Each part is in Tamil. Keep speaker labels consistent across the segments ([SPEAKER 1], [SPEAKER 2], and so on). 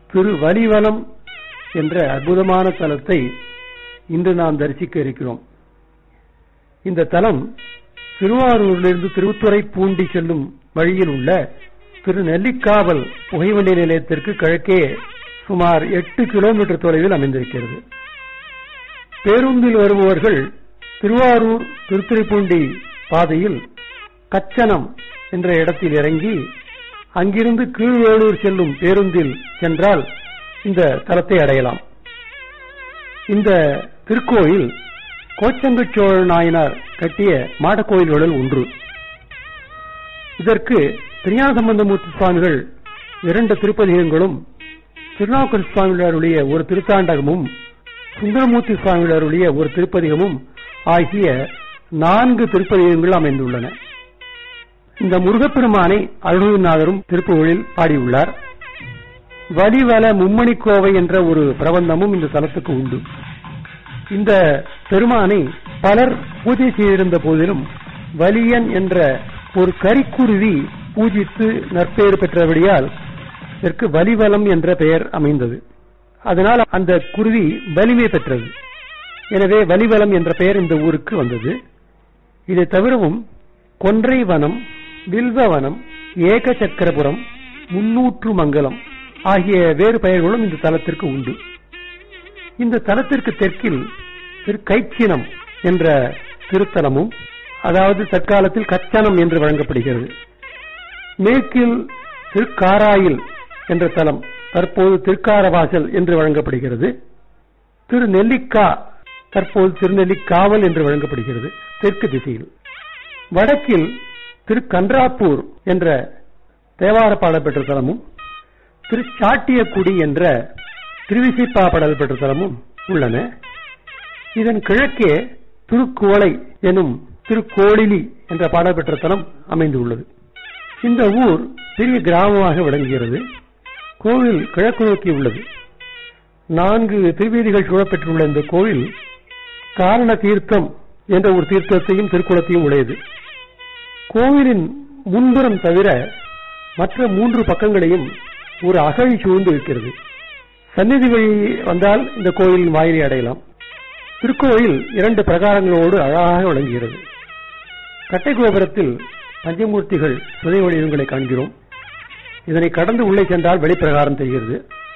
[SPEAKER 1] திரு வலிவலம் என்ற அற்புதமான தலத்தை இன்று நாம் தரிசிக்க இருக்கிறோம் இந்த தலம் திருவாரூரிலிருந்து திருத்துறை பூண்டி செல்லும் வழியில் உள்ள திரு நெல்லிக்காவல் புகைவண்டி நிலையத்திற்கு கிழக்கே சுமார் எட்டு கிலோமீட்டர் தொலைவில் அமைந்திருக்கிறது பேருந்தில் வருபவர்கள் திருவாரூர் திருத்துறைப்பூண்டி பாதையில் கச்சனம் என்ற இடத்தில் இறங்கி அங்கிருந்து கீழ்வேளூர் செல்லும் பேருந்தில் சென்றால் இந்த தலத்தை அடையலாம் இந்த திருக்கோயில் கோச்சங்கச் சோழ நாயனார் கட்டிய மாடக்கோயில்களில் ஒன்று இதற்கு திருஞானசம்பந்தமூர்த்தி சுவாமிகள் இரண்டு திருப்பதிகங்களும் திருநாவுக்கர் சுவாமிகளுடைய ஒரு திருத்தாண்டகமும் சுந்தரமூர்த்தி சுவாமிகளுடைய ஒரு திருப்பதிகமும் ஆகிய நான்கு திருப்பதிகங்கள் அமைந்துள்ளன இந்த முருகப்பெருமானை அருள்நாதரும் திருப்புகழில் பாடியுள்ளார் வலிவல மும்மணிக்கோவை என்ற ஒரு பிரபந்தமும் இந்த தலத்துக்கு உண்டு இந்த பெருமானை பலர் பூஜை செய்திருந்த போதிலும் வலியன் என்ற ஒரு கரிக்குருவி பூஜித்து நற்பெயர் பெற்றபடியால் இதற்கு வலிவலம் என்ற பெயர் அமைந்தது அதனால் அந்த குருவி வலிமை பெற்றது எனவே வலிவலம் என்ற பெயர் இந்த ஊருக்கு வந்தது இதை தவிரவும் கொன்றை வனம் வில்வவனம் ஏகசக்கரபுரம் முன்னூற்று மங்கலம் ஆகிய வேறு பெயர்களும் இந்த தலத்திற்கு உண்டு இந்த தலத்திற்கு தெற்கில் திரு கைச்சினம் என்ற திருத்தலமும் அதாவது தற்காலத்தில் கச்சனம் என்று வழங்கப்படுகிறது மேற்கில் திருக்காராயில் என்ற தலம் தற்போது திருக்காரவாசல் என்று வழங்கப்படுகிறது திரு நெல்லிக்கா தற்போது திருநெல்லிக்காவல் என்று வழங்கப்படுகிறது தெற்கு திசையில் வடக்கில் திரு கன்றாப்பூர் என்ற தேவார பாடல் பெற்ற தலமும் திரு சாட்டியக்குடி என்ற திருவிசைப்பா பாடல் பெற்ற தலமும் உள்ளன இதன் கிழக்கே திருக்கோளை எனும் திருக்கோளிலி என்ற பாடல் பெற்ற தலம் அமைந்துள்ளது இந்த ஊர் பெரிய கிராமமாக விளங்குகிறது கோவில் கிழக்கு நோக்கி உள்ளது நான்கு திருவீதிகள் சூழப்பெற்றுள்ள இந்த கோவில் காரண தீர்த்தம் என்ற ஒரு தீர்த்தத்தையும் திருக்குளத்தையும் உடையது கோவிலின் முன்புறம் தவிர மற்ற மூன்று பக்கங்களையும் ஒரு அகழி சூழ்ந்து இருக்கிறது சந்நிதி வழி வந்தால் இந்த கோயிலின் வாயிலை அடையலாம் திருக்கோயில் இரண்டு பிரகாரங்களோடு அழகாக விளங்குகிறது கட்டை கோபுரத்தில் பஞ்சமூர்த்திகள் சுதை வடிவங்களை காண்கிறோம் இதனை கடந்து உள்ளே சென்றால் வெளிப்பிரகாரம் தெரிகிறது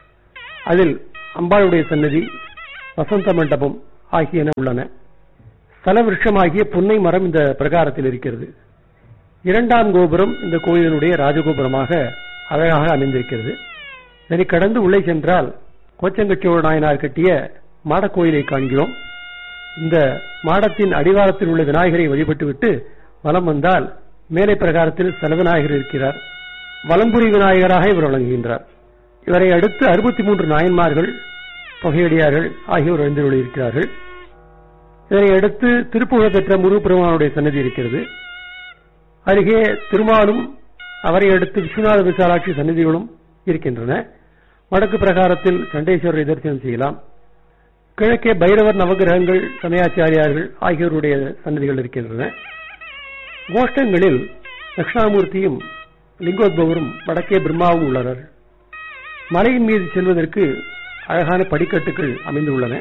[SPEAKER 1] அதில் அம்பாளுடைய சன்னதி வசந்த மண்டபம் ஆகியன உள்ளன ஸ்தல விருஷமாகிய புன்னை மரம் இந்த பிரகாரத்தில் இருக்கிறது இரண்டாம் கோபுரம் இந்த கோயிலினுடைய ராஜகோபுரமாக அழகாக அமைந்திருக்கிறது இதனை கடந்து உள்ளே சென்றால் கோச்சங்கச்சோழ நாயனார் கட்டிய மாடக்கோயிலை காண்கிறோம் இந்த மாடத்தின் அடிவாரத்தில் உள்ள விநாயகரை வழிபட்டுவிட்டு வலம் வந்தால் மேலை பிரகாரத்தில் செல விநாயகர் இருக்கிறார் வலம்புரி விநாயகராக இவர் வழங்குகின்றார் இவரை அடுத்து அறுபத்தி மூன்று நாயன்மார்கள் தொகையடியார்கள் ஆகியோர் எழுந்துள்ள இருக்கிறார்கள் இதனை அடுத்து திருப்புகழ் பெற்ற முருகப்பெருமானுடைய சன்னதி இருக்கிறது அருகே திருமாலும் அவரை அடுத்து விஸ்வநாத விசாலாட்சி சன்னதிகளும் இருக்கின்றன வடக்கு பிரகாரத்தில் சண்டேஸ்வரரை தரிசனம் செய்யலாம் கிழக்கே பைரவர் நவகிரகங்கள் சமயாச்சாரியார்கள் ஆகியோருடைய சன்னதிகள் இருக்கின்றன கோஷ்டங்களில் தட்சிணாமூர்த்தியும் லிங்கோத்பவரும் வடக்கே பிரம்மாவும் உள்ளனர் மலையின் மீது செல்வதற்கு அழகான படிக்கட்டுகள் அமைந்துள்ளன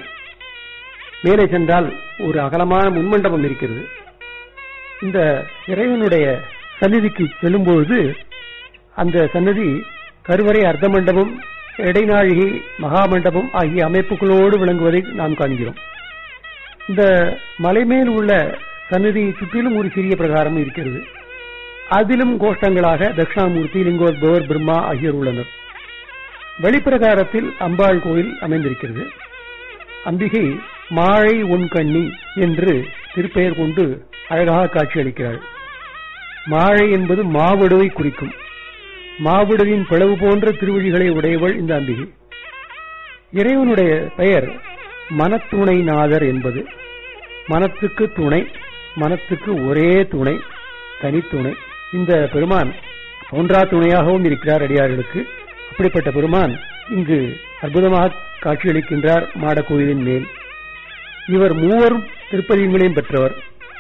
[SPEAKER 1] மேலே சென்றால் ஒரு அகலமான முன்மண்டபம் இருக்கிறது இந்த இறைவனுடைய சந்நிதிக்கு செல்லும்பொழுது அந்த சன்னதி கருவறை அர்த்த மண்டபம் இடைநாழிகை மகாமண்டபம் ஆகிய அமைப்புகளோடு விளங்குவதை நாம் காண்கிறோம் இந்த மலைமேல் உள்ள சன்னதியை சுற்றிலும் ஒரு சிறிய பிரகாரம் இருக்கிறது அதிலும் கோஷ்டங்களாக தட்சிணாமூர்த்தி லிங்கோத்பவர் பிரம்மா ஆகியோர் உள்ளனர் வெளிப்பிரகாரத்தில் அம்பாள் கோயில் அமைந்திருக்கிறது அம்பிகை மாழை உன்கண்ணி என்று திருப்பெயர் கொண்டு அழகாக காட்சியளிக்கிறாள் மாழை என்பது மாவடுவை குறிக்கும் மாவிடுவின் பிளவு போன்ற திருவழிகளை உடையவள் இந்த அம்பிகை இறைவனுடைய பெயர் மனத்துணைநாதர் என்பது மனத்துக்கு துணை மனத்துக்கு ஒரே துணை தனித்துணை இந்த பெருமான் தோன்றா துணையாகவும் இருக்கிறார் அடியார்களுக்கு அப்படிப்பட்ட பெருமான் இங்கு அற்புதமாக காட்சியளிக்கின்றார் மாடக்கோயிலின் மேல் இவர் மூவரும் திருப்பதிகளையும் பெற்றவர்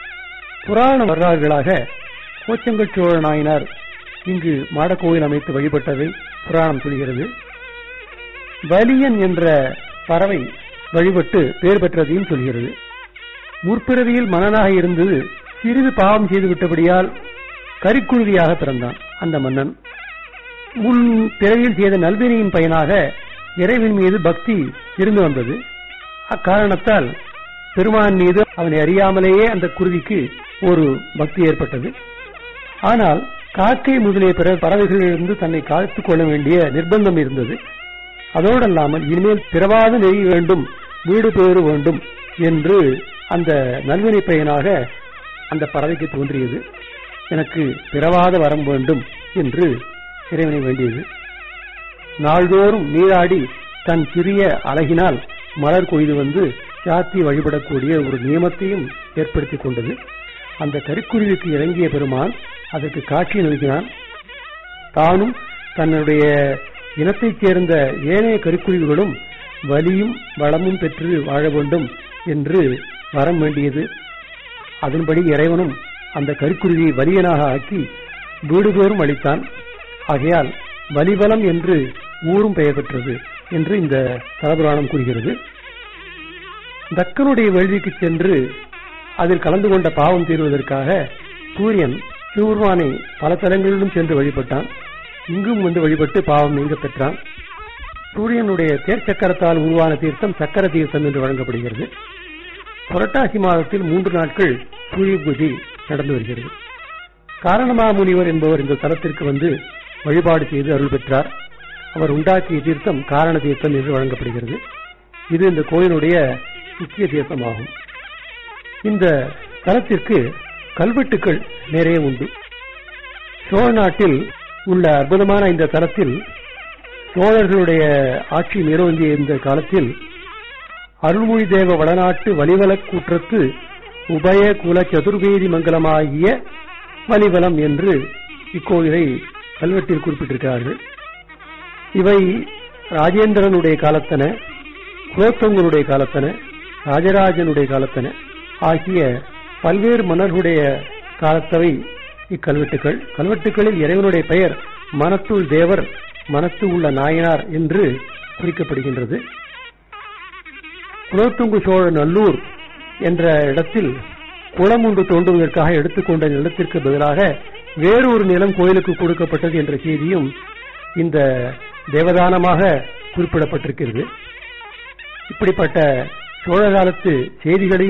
[SPEAKER 1] புராண வரலாறுகளாக கோச்சங்கச் சோழ நாயனார் இங்கு மாடக்கோயில் அமைத்து வழிபட்டதை புராணம் சொல்கிறது வலியன் என்ற பறவை வழிபட்டு பெயர் பெற்றதையும் சொல்கிறது முற்பிறவியில் மன்னனாக இருந்து சிறிது பாவம் செய்து விட்டபடியால் கரிக்குருவியாக பிறந்தான் அந்த மன்னன் முன் பிறவியில் செய்த நல்வினையின் பயனாக இறைவன் மீது பக்தி இருந்து வந்தது அக்காரணத்தால் பெருமான் மீது அவனை அறியாமலேயே அந்த குருவிக்கு ஒரு பக்தி ஏற்பட்டது ஆனால் காக்கை முதலிய பிற பறவைகளிலிருந்து தன்னை காத்துக் கொள்ள வேண்டிய நிர்பந்தம் இருந்தது அதோடல்லாமல் இனிமேல் பிறவாது நெய் வேண்டும் வீடு பேறு வேண்டும் என்று அந்த நல்வினை பயனாக அந்த பறவைக்கு தோன்றியது எனக்கு பிறவாத வரம் வேண்டும் என்று இறைவனை வேண்டியது நாள்தோறும் நீராடி தன் சிறிய அழகினால் மலர் கொய்து வந்து சாத்தி வழிபடக்கூடிய ஒரு நியமத்தையும் ஏற்படுத்திக் கொண்டது அந்த கரிக்குருவிக்கு இறங்கிய பெருமான் அதற்கு காட்சி நல்கினான் தானும் தன்னுடைய இனத்தைச் சேர்ந்த ஏனைய கரிக்குருவிகளும் வலியும் வளமும் பெற்று வாழ வேண்டும் என்று வரம் வேண்டியது அதன்படி இறைவனும் அந்த கரிக்குருவியை வலியனாக ஆக்கி வீடுதோறும் அளித்தான் ஆகையால் வலிபலம் என்று ஊரும் பெயர் பெற்றது என்று இந்த தலபுராணம் கூறுகிறது தக்கனுடைய வேள்விக்கு சென்று அதில் கலந்து கொண்ட பாவம் தீர்வதற்காக சூரியன் சிவருமானை பல தலங்களிலும் சென்று வழிபட்டான் இங்கும் வந்து வழிபட்டு பாவம் நீங்க பெற்றான் சூரியனுடைய தேர்ச்சக்கரத்தால் உருவான தீர்த்தம் சக்கர தீர்த்தம் என்று வழங்கப்படுகிறது புரட்டாசி மாதத்தில் மூன்று நாட்கள் சூரிய பூஜை நடந்து வருகிறது காரணமா முனிவர் என்பவர் இந்த தலத்திற்கு வந்து வழிபாடு செய்து அருள் பெற்றார் அவர் உண்டாக்கிய தீர்த்தம் காரண தீர்த்தம் என்று வழங்கப்படுகிறது இது இந்த கோயிலுடைய முக்கிய தீர்த்தமாகும் இந்த தலத்திற்கு கல்வெட்டுக்கள் நிறைய உண்டு சோழ நாட்டில் உள்ள அற்புதமான இந்த தலத்தில் சோழர்களுடைய ஆட்சி நிறுவந்திய இந்த காலத்தில் அருள்மொழி தேவ வடநாட்டு வலிவலக் கூற்றத்து உபய குல சதுர்வேதி மங்கலமாகிய வலிவலம் என்று இக்கோயிலை கல்வெட்டில் குறிப்பிட்டிருக்கிறார்கள் இவை ராஜேந்திரனுடைய காலத்தன குலோத்தங்கனுடைய காலத்தன ராஜராஜனுடைய காலத்தன ஆகிய பல்வேறு மன்னர்களுடைய காலத்தவை இக்கல்வெட்டுகள் கல்வெட்டுகளில் இறைவனுடைய பெயர் மனத்துள் தேவர் மனத்து உள்ள நாயனார் என்று குறிக்கப்படுகின்றது குலோத்துங்கு சோழ நல்லூர் என்ற இடத்தில் குளம் ஒன்று தோண்டுவதற்காக எடுத்துக்கொண்ட நிலத்திற்கு பதிலாக வேறொரு நிலம் கோயிலுக்கு கொடுக்கப்பட்டது என்ற செய்தியும் இந்த தேவதானமாக குறிப்பிடப்பட்டிருக்கிறது இப்படிப்பட்ட சோழ காலத்து செய்திகளை